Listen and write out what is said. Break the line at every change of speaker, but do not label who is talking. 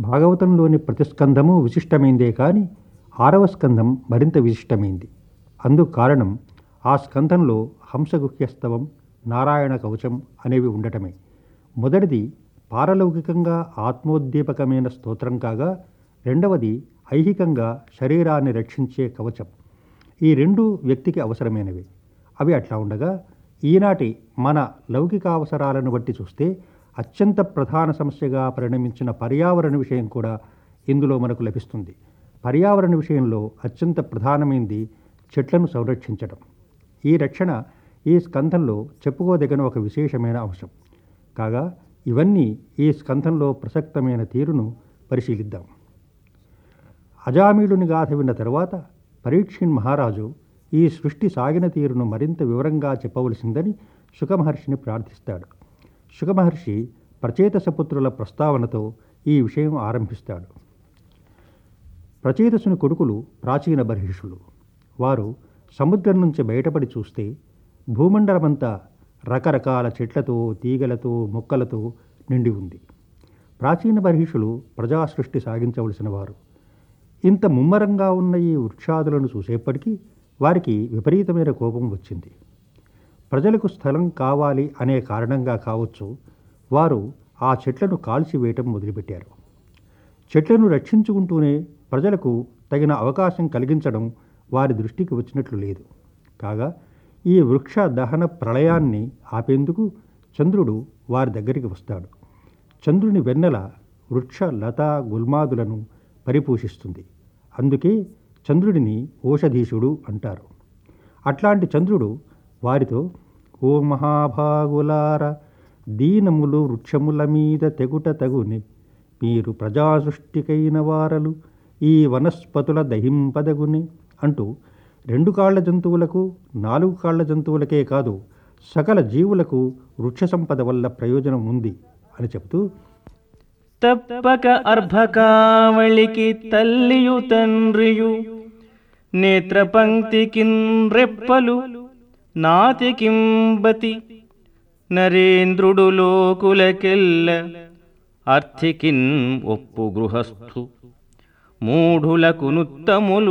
భాగవతంలోని ప్రతి స్కంధము విశిష్టమైందే కానీ ఆరవ స్కంధం మరింత విశిష్టమైంది అందుకు కారణం ఆ స్కంధంలో హంసగుహ్యస్తవం నారాయణ కవచం అనేవి ఉండటమే మొదటిది పారలౌకికంగా ఆత్మోద్దీపకమైన స్తోత్రం కాగా రెండవది ఐహికంగా శరీరాన్ని రక్షించే కవచం ఈ రెండు వ్యక్తికి అవసరమైనవి అవి అట్లా ఉండగా ఈనాటి మన లౌకిక అవసరాలను బట్టి చూస్తే అత్యంత ప్రధాన సమస్యగా పరిణమించిన పర్యావరణ విషయం కూడా ఇందులో మనకు లభిస్తుంది పర్యావరణ విషయంలో అత్యంత ప్రధానమైంది చెట్లను సంరక్షించడం ఈ రక్షణ ఈ స్కంధంలో చెప్పుకోదగిన ఒక విశేషమైన అంశం కాగా ఇవన్నీ ఈ స్కంధంలో ప్రసక్తమైన తీరును పరిశీలిద్దాం అజామీడుని గాథ విన్న తరువాత పరీక్షిన్ మహారాజు ఈ సృష్టి సాగిన తీరును మరింత వివరంగా చెప్పవలసిందని శుకమహర్షిని ప్రార్థిస్తాడు శుకమహర్షి ప్రచేతసపుత్రుల ప్రస్తావనతో ఈ విషయం ఆరంభిస్తాడు ప్రచేతసుని కొడుకులు ప్రాచీన బర్హిషులు వారు సముద్రం నుంచి బయటపడి చూస్తే భూమండలమంతా రకరకాల చెట్లతో తీగలతో మొక్కలతో నిండి ఉంది ప్రాచీన బర్హిషులు ప్రజా సృష్టి సాగించవలసిన వారు ఇంత ముమ్మరంగా ఉన్న ఈ వృక్షాదులను చూసేప్పటికీ వారికి విపరీతమైన కోపం వచ్చింది ప్రజలకు స్థలం కావాలి అనే కారణంగా కావచ్చు వారు ఆ చెట్లను కాల్చివేయటం మొదలుపెట్టారు చెట్లను రక్షించుకుంటూనే ప్రజలకు తగిన అవకాశం కలిగించడం వారి దృష్టికి వచ్చినట్లు లేదు కాగా ఈ వృక్ష దహన ప్రళయాన్ని ఆపేందుకు చంద్రుడు వారి దగ్గరికి వస్తాడు చంద్రుని వెన్నెల వృక్ష లత గుల్మాదులను పరిపోషిస్తుంది అందుకే చంద్రుడిని ఓషధీశుడు అంటారు అట్లాంటి చంద్రుడు వారితో ఓ మహాభాగులార దీనములు వృక్షముల మీద తెగుట తగుని మీరు ప్రజాసృష్టికైన వారలు ఈ వనస్పతుల దహింపదగుని అంటూ రెండు కాళ్ల జంతువులకు నాలుగు కాళ్ల జంతువులకే కాదు సకల జీవులకు వృక్ష సంపద వల్ల ప్రయోజనం ఉంది అని చెబుతూ
తప్పక అర్భకావళికి తల్లియు తండ్రియు నేత్రపంక్తికిన్ రెప్పలు నాతికింబతి నరేంద్రుడు లోకులకెల్ల అర్థికిన్ ఒప్పు గృహస్థు మూఢులకు నుత్తములు